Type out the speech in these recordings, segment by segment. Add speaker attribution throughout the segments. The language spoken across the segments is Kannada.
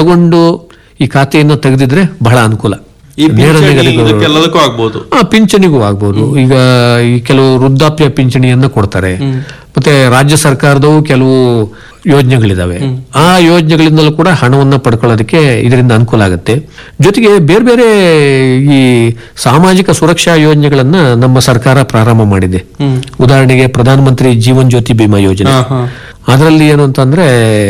Speaker 1: ಒಳಗೊಂಡು ಈ ಖಾತೆಯನ್ನು ತೆಗೆದಿದ್ರೆ ಬಹಳ ಅನುಕೂಲ
Speaker 2: ಈ
Speaker 1: ನೇರ
Speaker 2: ಪಿಂಚಣಿ
Speaker 1: ನಿಗದಿಗಳು-
Speaker 2: ಇದಕ್ಕೆಲ್ಲದಕ್ಕೂ ಆಗ್ಬೋದು
Speaker 1: ಆ, ಪಿಂಚಣಿಗೂ ಆಗ್ಬೋದು ಈಗ ಈ ಕೆಲವು ವೃದ್ಧಾಪ್ಯ ಪಿಂಚಣಿಯನ್ನ ಕೊಡ್ತಾರೆ ಮತ್ತೆ ರಾಜ್ಯ ಸರ್ಕಾರದವು ಕೆಲವು ಯೋಜನೆಗಳಿದಾವೆ ಆ ಯೋಜನೆಗಳಿಂದಲೂ ಕೂಡ ಹಣವನ್ನ ಪಡ್ಕೊಳ್ಳೋದಕ್ಕೆ ಇದರಿಂದ ಅನುಕೂಲ ಆಗುತ್ತೆ ಜೊತೆಗೆ ಬೇರೆ ಬೇರೆ ಈ ಸಾಮಾಜಿಕ ಸುರಕ್ಷಾ ಯೋಜನೆಗಳನ್ನ ನಮ್ಮ ಸರ್ಕಾರ ಪ್ರಾರಂಭ ಮಾಡಿದೆ ಉದಾಹರಣೆಗೆ ಪ್ರಧಾನಮಂತ್ರಿ ಜೀವನ್ ಜ್ಯೋತಿ ಬಿಮಾ ಯೋಜನೆ
Speaker 2: ಹಾ, ಹಾ.
Speaker 1: ಅದರಲ್ಲಿ ಏನು ಅಂತಂದ್ರೆ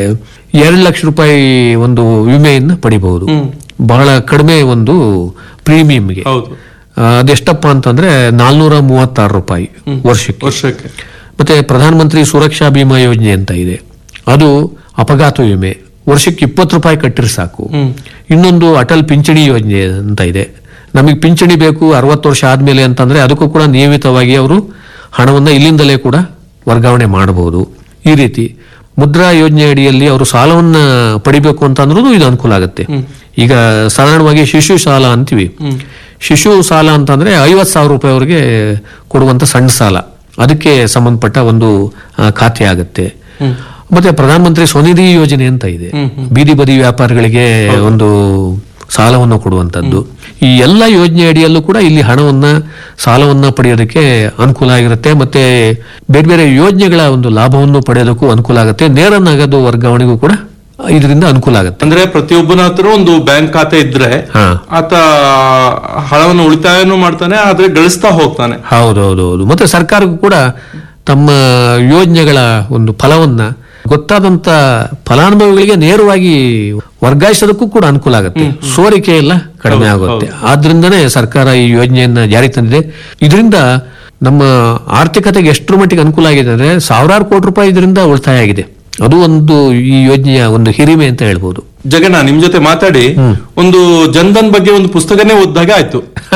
Speaker 1: ಎರಡು ಲಕ್ಷ ರೂಪಾಯಿ ಒಂದು ವಿಮೆಯನ್ನ ಪಡಿಬಹುದು ಬಹಳ ಕಡಿಮೆ ಒಂದು ಪ್ರೀಮಿಯಂಗೆ
Speaker 2: ಹೌದು
Speaker 1: ಆ, ಅದೆಷ್ಟಪ್ಪ ಅಂತಂದ್ರೆ ನಾಲ್ನೂರ ಮೂವತ್ತಾರು ರೂಪಾಯಿ ವರ್ಷಕ್ಕೆ
Speaker 2: ವರ್ಷಕ್ಕೆ
Speaker 1: ಮತ್ತೆ ಪ್ರಧಾನಮಂತ್ರಿ ಸುರಕ್ಷಾ ಬಿಮಾ ಯೋಜನೆ ಅಂತ ಇದೆ ಅದು ಅಪಘಾತ ವಿಮೆ ವರ್ಷಕ್ಕೆ ಇಪ್ಪತ್ತು ರೂಪಾಯಿ ಕಟ್ಟಿದ್ರೆ ಸಾಕು ಇನ್ನೊಂದು ಅಟಲ್ ಪಿಂಚಣಿ ಯೋಜನೆ ಅಂತ ಇದೆ ನಮಗೆ ಪಿಂಚಣಿ ಬೇಕು ಅರವತ್ತು ವರ್ಷ ಆದ್ಮೇಲೆ ಅಂತಂದ್ರೆ ಅದಕ್ಕೂ ಕೂಡ ನಿಯಮಿತವಾಗಿ ಅವರು ಹಣವನ್ನ ಇಲ್ಲಿಂದಲೇ ಕೂಡ ವರ್ಗಾವಣೆ ಮಾಡಬಹುದು ಈ ರೀತಿ ಮುದ್ರಾ ಯೋಜನೆ ಅಡಿಯಲ್ಲಿ ಅವರು ಸಾಲವನ್ನ ಪಡಿಬೇಕು ಅಂತ ಅಂದ್ರೂ ಇದು ಅನುಕೂಲ ಆಗುತ್ತೆ ಈಗ ಸಾಧಾರಣವಾಗಿ ಶಿಶು ಸಾಲ ಅಂತೀವಿ ಶಿಶು ಸಾಲ ಅಂತಂದ್ರೆ ಐವತ್ ಸಾವಿರ ರೂಪಾಯಿವರೆಗೆ ಕೊಡುವಂತ ಸಣ್ಣ ಸಾಲ ಅದಕ್ಕೆ ಸಂಬಂಧಪಟ್ಟ ಒಂದು ಆ, ಖಾತೆ ಆಗುತ್ತೆ ಮತ್ತೆ ಪ್ರಧಾನಮಂತ್ರಿ ಸ್ವನಿಧಿ ಯೋಜನೆ ಅಂತ ಇದೆ ಬೀದಿ ಬದಿ ವ್ಯಾಪಾರಿಗಳಿಗೆ ಒಂದು ಸಾಲವನ್ನು ಕೊಡುವಂತದ್ದು ಈ ಎಲ್ಲ ಯೋಜನೆ ಅಡಿಯಲ್ಲೂ ಕೂಡ ಇಲ್ಲಿ ಹಣವನ್ನ ಸಾಲವನ್ನ ಪಡೆಯೋದಕ್ಕೆ ಅನುಕೂಲ ಆಗಿರುತ್ತೆ ಮತ್ತೆ ಬೇರೆ ಬೇರೆ ಯೋಜನೆಗಳ ಒಂದು ಲಾಭವನ್ನು ಪಡೆಯೋದಕ್ಕೂ ಅನುಕೂಲ ಆಗುತ್ತೆ ನೇರ ನಗದು ವರ್ಗಾವಣೆಗೂ ಕೂಡ ಇದರಿಂದ ಅನುಕೂಲ ಆಗುತ್ತೆ
Speaker 2: ಅಂದ್ರೆ ಪ್ರತಿಯೊಬ್ಬನ ಹತ್ರ ಒಂದು ಬ್ಯಾಂಕ್ ಖಾತೆ ಇದ್ರೆ
Speaker 1: ಹಾ
Speaker 2: ಆತ ಹಣವನ್ನು ಉಳಿತಾಯನೂ ಮಾಡ್ತಾನೆ ಆದ್ರೆ ಗಳಿಸ್ತಾ ಹೋಗ್ತಾನೆ
Speaker 1: ಹೌದೌದೌದು ಮತ್ತೆ ಸರ್ಕಾರಕ್ಕೂ ಕೂಡ ತಮ್ಮ ಯೋಜನೆಗಳ ಒಂದು ಫಲವನ್ನ ಗೊತ್ತಾದಂತ ಫಲಾನುಭವಿಗಳಿಗೆ ನೇರವಾಗಿ ವರ್ಗಾಯಿಸೋದಕ್ಕೂ ಕೂಡ ಅನುಕೂಲ ಆಗುತ್ತೆ ಸೋರಿಕೆ ಎಲ್ಲ ಕಡಿಮೆ ಆಗುತ್ತೆ ಆದ್ರಿಂದನೇ ಸರ್ಕಾರ ಈ ಯೋಜನೆಯನ್ನ ಜಾರಿಗೆ ತಂದಿದೆ ಇದರಿಂದ ನಮ್ಮ ಆರ್ಥಿಕತೆಗೆ ಎಷ್ಟರ ಮಟ್ಟಿಗೆ ಅನುಕೂಲ ಆಗಿದೆ ಅಂದ್ರೆ ಸಾವಿರಾರು ಕೋಟಿ ರೂಪಾಯಿ ಇದರಿಂದ ಉಳಿತಾಯ ಆಗಿದೆ ಅದು ಒಂದು ಈ ಯೋಜನೆಯ ಒಂದು ಹಿರಿಮೆ ಅಂತ ಹೇಳ್ಬೋದು
Speaker 2: ಜಗಣ್ಣ ನಿಮ್ ಜೊತೆ ಮಾತಾಡಿ ಒಂದು ಜನ್ಧನ್ ಬಗ್ಗೆ ಒಂದು ಪುಸ್ತಕನೇ ಓದಿದಾಗ ಆಯ್ತು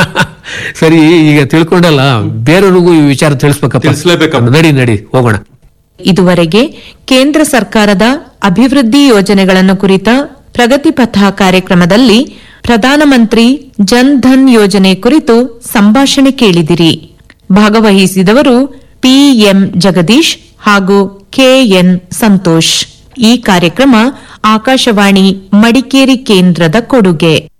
Speaker 1: ಸರಿ ಈಗ ತಿಳ್ಕೊಂಡಲ್ಲ ಬೇರೆಯವ್ರಿಗೂ ಈ ವಿಚಾರ ತಿಳಿಸ್ಬೇಕಪ್ಪ
Speaker 2: ತಿಳಿಸ್ಲೇಬೇಕಪ್ಪ.
Speaker 1: ನಡಿ ನಡಿ ಹೋಗೋಣ
Speaker 3: ಇದುವರೆಗೆ ಕೇಂದ್ರ ಸರ್ಕಾರದ ಅಭಿವೃದ್ಧಿ ಯೋಜನೆಗಳನ್ನು ಕುರಿತ ಪ್ರಗತಿ ಪಥ ಕಾರ್ಯಕ್ರಮದಲ್ಲಿ ಪ್ರಧಾನಮಂತ್ರಿ ಜನ್ ಧನ್ ಯೋಜನೆ ಕುರಿತು ಸಂಭಾಷಣೆ ಕೇಳಿದಿರಿ ಭಾಗವಹಿಸಿದವರು ಪಿಎಂ ಜಗದೀಶ್ ಹಾಗೂ ಕೆಎನ್ ಸಂತೋಷ್ ಈ ಕಾರ್ಯಕ್ರಮ ಆಕಾಶವಾಣಿ ಮಡಿಕೇರಿ ಕೇಂದ್ರದ ಕೊಡುಗೆ